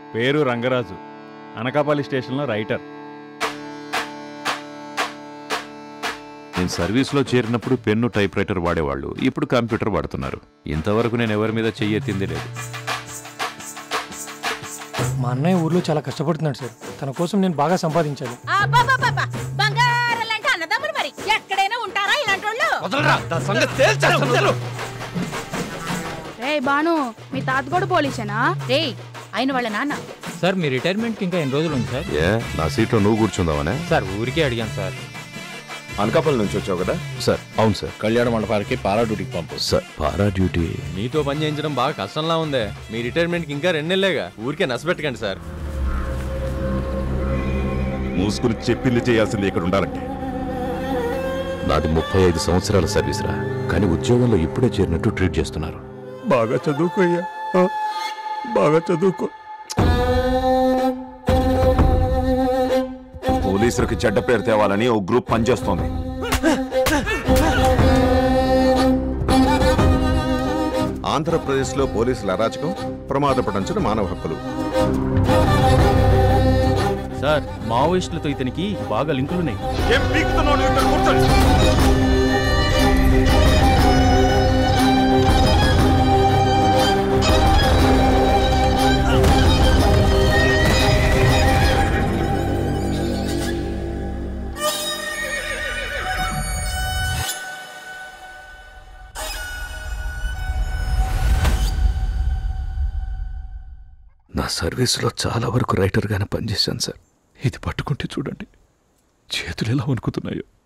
పేరు రంగరాజు అనకాపల్లి స్టేషన్లో రైటర్ నేను సర్వీస్లో చేరినప్పుడు పెన్ను టైప్ రైటర్ వాడేవాళ్ళు ఇప్పుడు కంప్యూటర్ వాడుతున్నారు ఇంతవరకు నేను ఎవరి మీద చెయ్యెత్తింది లేదు మా అన్నయ్య ఊర్లో చాలా కష్టపడుతున్నాడు సార్ తన కోసం నేను బాగా సంపాదించాలి అబ్బబ్బబ్బబ్బ! బంగారాలంటే అన్నదమ్ములు మరి ఎక్కడైనా ఉంటారా ఇలాంటి వాళ్ళు రే బాను మీ తాత కూడా పోలీసేనా రే ఆయన వాళ్ళ నాన్న సార్ మీ రిటైర్మెంట్కి ఇంకా ఎన్ని రోజులు ఉంది సార్ ఏ నా సీట్లో నువ్వు కూర్చుందామనే సార్ ఊరికే అడిగాను సార్ అనకాపల్లి నుంచి వచ్చావు కదా సార్ అవును సార్ కళ్యాణ మండపానికి పారా డ్యూటీకి పంపు సార్ పారా డ్యూటీ మీతో పని చేయించడం బాగా కష్టంలా ఉందే మీ రిటైర్మెంట్కి ఇంకా రెండేళ్లేగా ఊరికే నసపెట్టకండి సార్ మూసుకుని చెప్పింది చేయాల్సింది ఇక్కడ ఉండాలంటే నాది ముప్పై ఐదు సంవత్సరాల సర్వీస్ రా కానీ ఉద్యోగంలో ఇప్పుడే చేరినట్టు ట్రీట్ చేస్తున్నారు బాగా చదువుకో అయ్యా ఆ, బాగా చదువుకో పోలీసులకు చెడ్డ పేరు తేవాలని ఓ గ్రూప్ పనిచేస్తోంది ఆంధ్రప్రదేశ్లో పోలీసుల అరాచకం ప్రమాదపడించడం మానవ హక్కులు సార్ మావోయిస్టులతో ఇతనికి బాగా లింకులున్నాయి ఏం పీకుతున్నావు నువ్వు ఇక్కడ కూర్చోండి నా సర్వీస్లో చాలా వరకు రైటర్గానే పనిచేశాను సార్ ఇది పట్టుకుంటే చూడండి చేతులు ఎలా వణుకుతున్నాయో